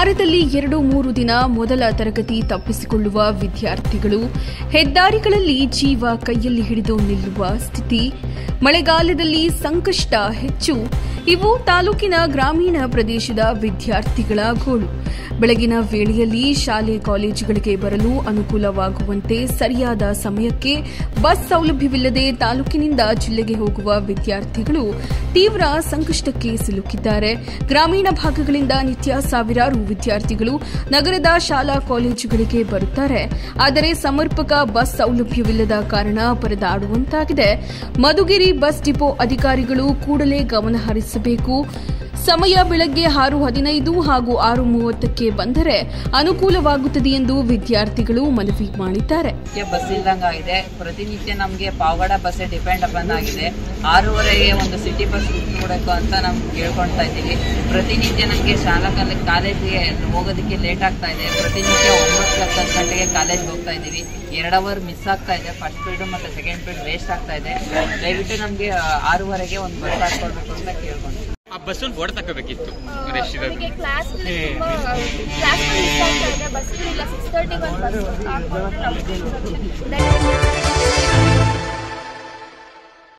ವಾರದಲ್ಲಿ ಎರಡು ಮೂರು ದಿನ ಮೊದಲ ತರಗತಿ ತಪ್ಪಿಸಿಕೊಳ್ಳುವ ವಿದ್ಯಾರ್ಥಿಗಳು ಹೆದ್ದಾರಿಗಳಲ್ಲಿ ಜೀವ ಕೈಯಲ್ಲಿ ಹಿಡಿದು ನಿಲ್ಲುವ ಸ್ಥಿತಿ ಮಳೆಗಾಲದಲ್ಲಿ ಸಂಕಷ್ಟ ಹೆಚ್ಚು ಇವು ತಾಲೂಕಿನ ಗ್ರಾಮೀಣ ಪ್ರದೇಶದ ವಿದ್ಯಾರ್ಥಿಗಳ ಗೋಳು ಬೆಳಗಿನ ವೇಳೆಯಲ್ಲಿ ಶಾಲೆ ಕಾಲೇಜುಗಳಿಗೆ ಬರಲು ಅನುಕೂಲವಾಗುವಂತೆ ಸರಿಯಾದ ಸಮಯಕ್ಕೆ ಬಸ್ ಸೌಲಭ್ಯವಿಲ್ಲದೆ ತಾಲೂಕಿನಿಂದ ಜಿಲ್ಲೆಗೆ ಹೋಗುವ ವಿದ್ಯಾರ್ಥಿಗಳು ತೀವ್ರ ಸಂಕಷ್ಟಕ್ಕೆ ಸಿಲುಕಿದ್ದಾರೆ ಗ್ರಾಮೀಣ ಭಾಗಗಳಿಂದ ನಿತ್ಯ ಸಾವಿರಾರು ವಿದ್ಯಾರ್ಥಿಗಳು ನಗರದ ಶಾಲಾ ಕಾಲೇಜುಗಳಿಗೆ ಬರುತ್ತಾರೆ ಆದರೆ ಸಮರ್ಪಕ ಬಸ್ ಸೌಲಭ್ಯವಿಲ್ಲದ ಕಾರಣ ಪರದಾಡುವಂತಾಗಿದೆ ಮಧುಗಿರಿ ಬಸ್ ಡಿಪೋ ಅಧಿಕಾರಿಗಳು ಕೂಡಲೇ ಗಮನ ಹರಿಸಬೇಕು ಸಮಯ ಬೆಳಗ್ಗೆ ಆರು ಹದಿನೈದು ಹಾಗೂ ಆರು ಮೂವತ್ತಕ್ಕೆ ಬಂದರೆ ಅನುಕೂಲವಾಗುತ್ತದೆ ಎಂದು ವಿದ್ಯಾರ್ಥಿಗಳು ಮನವಿ ಮಾಡಿದ್ದಾರೆ ನಿತ್ಯ ಬಸ್ ಇಲ್ದಂಗಾಗಿದೆ ಪ್ರತಿನಿತ್ಯ ನಮಗೆ ಪಾವಗಡ ಬಸ್ ಡಿಪೆಂಡ್ ಅಪನ್ ಆಗಿದೆ ಆರೂವರೆಗೆ ಒಂದು ಸಿಟಿ ಬಸ್ ಕೊಡಬೇಕು ಅಂತ ನಾವು ಕೇಳ್ಕೊಳ್ತಾ ಇದ್ದೀವಿ ಪ್ರತಿನಿತ್ಯ ನಮಗೆ ಶಾಲಾ ಕಾಲ ಕಾಲೇಜಿಗೆ ಹೋಗೋದಕ್ಕೆ ಲೇಟ್ ಆಗ್ತಾ ಇದೆ ಪ್ರತಿನಿತ್ಯ ಒಂಬತ್ತು ಹತ್ತು ಗಂಟೆಗೆ ಕಾಲೇಜ್ಗೆ ಹೋಗ್ತಾ ಇದ್ದೀವಿ ಎರಡು ಅವರ್ ಮಿಸ್ ಆಗ್ತಾ ಇದೆ ಫಸ್ಟ್ ಪೀರಿಯಡ್ ಮತ್ತು ಸೆಕೆಂಡ್ ಪೀರಿಯಡ್ ವೇಸ್ಟ್ ಆಗ್ತಾ ಇದೆ ದಯವಿಟ್ಟು ನಮಗೆ ಆರೂವರೆಗೆ ಒಂದು ಬಸ್ ಹಾಕ್ಕೊಡ್ಬೇಕು ಅಂತ ಕೇಳ್ಕೊಂಡ್ವಿ ಆ ಬಸ್ಸನ್ನು ಓಡ್ತಕೋಬೇಕಿತ್ತು ರಶ್ ಇರೋದು ನನಗೆ ಕ್ಲಾಸ್ ತುಂಬ ಕ್ಲಾಸ್ ಮಿಸ್ ಆಗ್ತಾ ಇದೆ ಬಸ್ಗಳಿಲ್ಲ ಸಿಕ್ಸ್ ತರ್ಟಿಗೆ ಒಂದು ಬಸ್ ಹಾಕ್ಕೊಂಡ್ರೆ ನಮ್ಗೆ